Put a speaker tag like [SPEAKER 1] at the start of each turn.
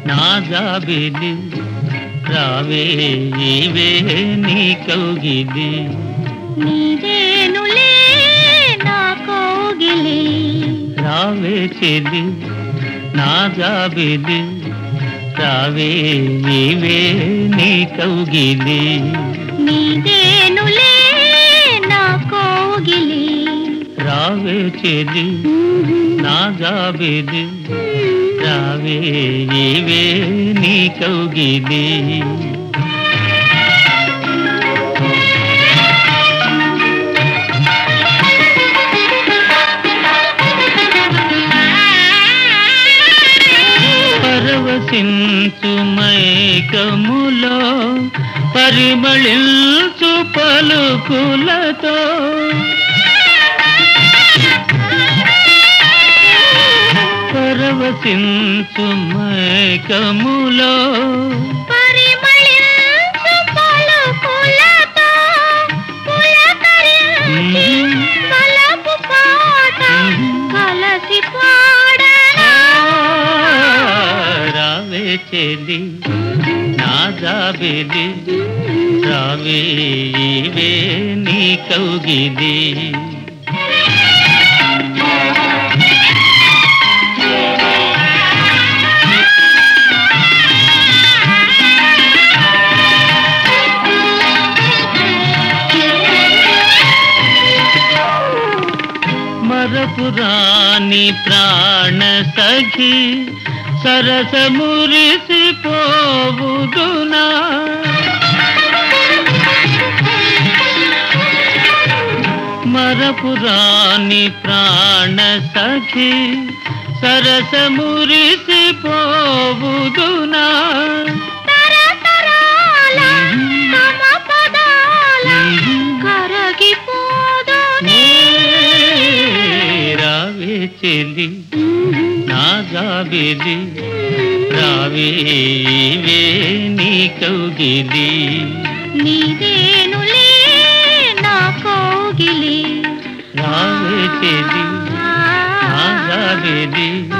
[SPEAKER 1] నా జాబిలి రావే ఇవే నీ కౌగిలి
[SPEAKER 2] నీదేనులే నా కోగిలి
[SPEAKER 1] రావే చెలి నా జాబిలి రావే ఇవే నీ కౌగిలి
[SPEAKER 2] నీదేనులే నా కోగిలి
[SPEAKER 1] రావే చెలి నా జాబిలి రావే ఇవే నీ కౌగిలి పరవశించు మైకములో పరిమళించు పలుకులతో పరవశించు మైకములో
[SPEAKER 2] పరిమళించు పలుకులతో పులకరించి కలపు పాట కలసి పాడనా
[SPEAKER 1] రావే చెలి నా జాబిలి రావే ఇవే నీ కౌగిలి మరపురాని ప్రాణ సఖి సరస మురిసి పోవుదునా మరపురాని ప్రాణ సఖి సరస మురిసి పోవుదునా
[SPEAKER 2] తరతరాల తమ పదాల కరగిపోదునే
[SPEAKER 1] రావే చెలి నా జాబిలి రావే ఇవే నీ కౌగిలి
[SPEAKER 2] నీదేనులే నా కోగిలి
[SPEAKER 1] రావే చెలి నా జాబిలి